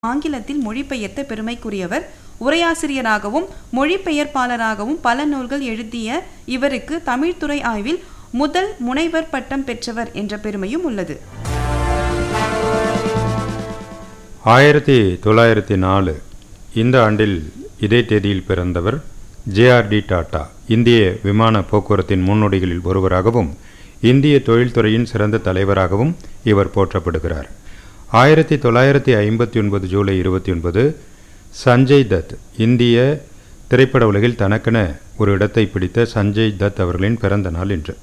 ஆங்கிலத்தில் மொழிபெயர்த்த பெருமைக்குரியவர் உரையாசிரியராகவும் மொழிபெயர்ப்பாளராகவும் பல நூல்கள் எழுதிய இவருக்கு தமிழ்த்துறை ஆய்வில் முதல் முனைவர் பட்டம் பெற்றவர் என்ற பெருமையும் உள்ளது ஆயிரத்தி தொள்ளாயிரத்தி நாலு இந்த ஆண்டில் இதே தேதியில் பிறந்தவர் ஜேஆர்டி டாட்டா இந்திய விமான போக்குவரத்தின் முன்னோடிகளில் ஒருவராகவும் இந்திய தொழில்துறையின் சிறந்த தலைவராகவும் இவர் போற்றப்படுகிறார் ஆயிரத்தி தொள்ளாயிரத்தி ஐம்பத்தி ஒன்பது ஜூலை இருபத்தி ஒன்பது சஞ்சய் தத் இந்திய திரைப்பட உலகில் தனக்கென ஒரு இடத்தை பிடித்த சஞ்சய் தத் அவர்களின் பிறந்த நாள் இன்று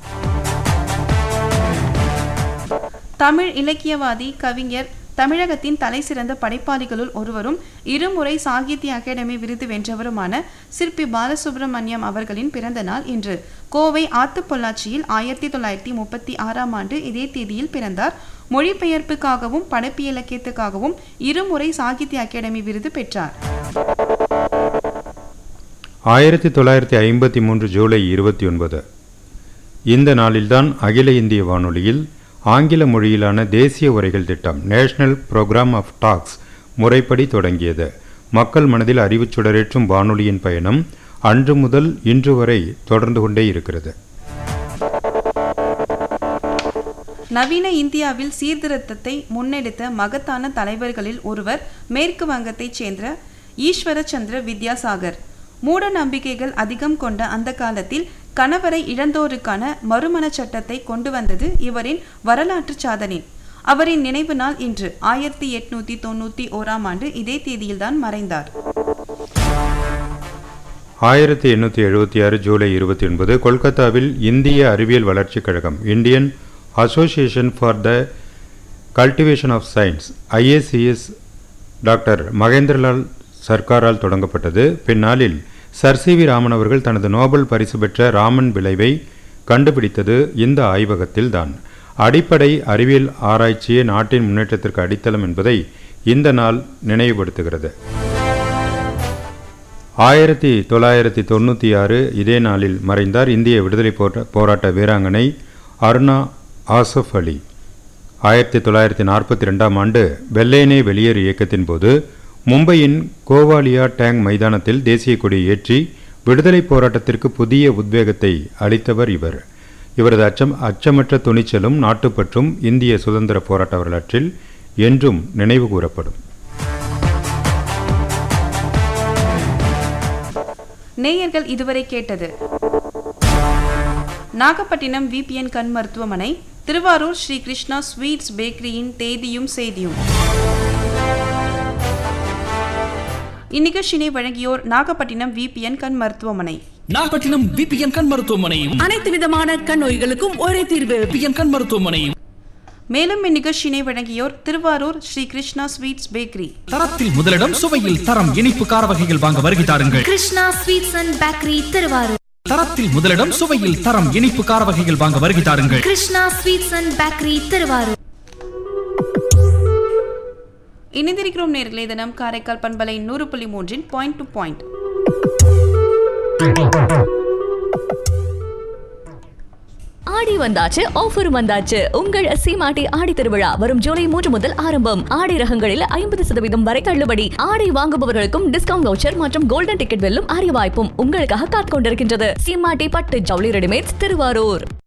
தமிழ் இலக்கியவாதி கவிஞர் தமிழகத்தின் தலைசிறந்த படைப்பாளிகளுள் ஒருவரும் இருமுறை சாகித்ய அகாடமி விருது வென்றவருமான சிற்பி பாலசுப்ரமணியம் அவர்களின் பிறந்த நாள் இன்று கோவை ஆத்துப்பொள்ளாச்சியில் ஆயிரத்தி தொள்ளாயிரத்தி முப்பத்தி ஆறாம் ஆண்டு இதே தேதியில் பிறந்தார் மொழிபெயர்ப்புக்காகவும் படைப்பு இலக்கியத்துக்காகவும் இருமுறை சாகித்ய அகாடமி விருது பெற்றார் ஆயிரத்தி தொள்ளாயிரத்தி ஐம்பத்தி மூன்று ஜூலை இருபத்தி ஒன்பது இந்த நாளில்தான் அகில இந்திய வானொலியில் ஆங்கில மொழியிலான தேசிய உரைகள் திட்டம் நேஷனல் புரோகிராம் ஆஃப் டாக்ஸ் முறைப்படி தொடங்கியது மக்கள் மனதில் அறிவுச் சுடரேற்றும் வானொலியின் பயணம் அன்று முதல் இன்று வரை தொடர்ந்து கொண்டே இருக்கிறது நவீன இந்தியாவில் சீர்திருத்தத்தை முன்னெடுத்த மகத்தான தலைவர்களில் ஒருவர் மேற்கு வங்கத்தைச் சேர்ந்த ஈஸ்வரச்சந்திர வித்யாசாகர் மூட நம்பிக்கைகள் அதிகம் கொண்ட அந்த காலத்தில் கணவரை இழந்தோருக்கான மறுமண சட்டத்தை கொண்டு வந்தது இவரின் வரலாற்று சாதனை அவரின் நினைவு நாள் இன்று ஆயிரத்தி எட்நூத்தி தொண்ணூத்தி ஓராம் ஆண்டு இதே தேதியில்தான் மறைந்தார் ஆயிரத்தி எண்ணூற்றி எழுபத்தி ஆறு ஜூலை இருபத்தி ஒன்பது கொல்கத்தாவில் இந்திய அறிவியல் வளர்ச்சிக் கழகம் Indian association for the cultivation of science IACS doctor Mahendralal சர்க்காரால் தொடங்கப்பட்டது பின்னாளில் சர் சி வி ராமன் அவர்கள் தனது நோபல் பரிசு பெற்ற ராமன் விளைவை கண்டுபிடித்தது இந்த ஆய்வகத்தில்தான் அடிப்படை அறிவியல் ஆராய்ச்சியே நாட்டின் முன்னேற்றத்திற்கு அடித்தளம் என்பதை இந்த நாள் நினைவுபடுத்துகிறது ஆயிரத்தி தொள்ளாயிரத்தி தொண்ணூற்றி ஆறு இதே நாளில் மறைந்தார் இந்திய விடுதலை போரா போராட்ட வீராங்கனை அருணா ஆசஃப் அலி ஆயிரத்தி தொள்ளாயிரத்தி நாற்பத்தி ரெண்டாம் ஆண்டு வெள்ளையனே வெளியேறு இயக்கத்தின் போது மும்பையின் கோவாலியா டேங் மைதானத்தில் தேசிய கொடி ஏற்றி விடுதலை போராட்டத்திற்கு புதிய உத்வேகத்தை அளித்தவர் இவர் இவரது அச்சம் அச்சமற்ற துணிச்சலும் நாட்டுப்பற்றும் இந்திய சுதந்திர போராட்ட வரலாற்றில் என்றும் நினைவு கூறப்படும் நேயர்கள் இதுவரை கேட்டது நாகப்பட்டினம் விபிஎன் கண் மருத்துவமனை திருவாரூர் ஸ்ரீ கிருஷ்ணா ஸ்வீட்ஸ் பேக்கரியின் தேதியும் செய்தியும் இந்நிகழ்ச்சியினை வழங்கியோர் நாகப்பட்டினம் விபிஎன் கண் மருத்துவமனை நாகப்பட்டினம் விபிஎன் கண் மருத்துவமனை அனைத்து விதமான கண் நோய்களுக்கும் ஒரே தீர்வு விபிஎன் கண் மருத்துவமனை மேலும் இந்நிகழ்ச்சியினை வழங்கியோர் திருவாரூர் ஸ்ரீ கிருஷ்ணா ஸ்வீட்ஸ் பேக்கரி தரத்தில் முதலிடம் சுவையில் தரம் இனிப்பு கார வகைகள் வாங்க வருகை தாருங்கள் Krishna sweets and bakery Tiruvarur தரத்தில் முதலிடம் சுவையில் தரம் இனிப்பு கார வகைகள் வாங்க வருகை தாருங்கள் Krishna sweets and bakery Tiruvarur இணைந்திருக்கிறோம் நேர்களே தினம் காரைக்கால் பண்பலை நூறு புள்ளி மூன்றின் பாயிண்ட் டு பாயிண்ட் ஆடி வந்தாச்சு ஆஃபர் வந்தாச்சு உங்கள் சீமாட்டி ஆடி திருவிழா வரும் ஜூலை மூன்று முதல் ஆரம்பம் ஆடை ரகங்களில் ஐம்பது சதவீதம் வரை தள்ளுபடி ஆடை வாங்குபவர்களுக்கும் டிஸ்கவுண்ட் வவுச்சர் மற்றும் கோல்டன் டிக்கெட் வெல்லும் அரிய வாய்ப்பும் உங்களுக்காக காத்துக் கொண்டிருக்கின்றது சீமாட்டி பட்டு ஜவுளி ரெடிமேட்ஸ் திருவாரூர்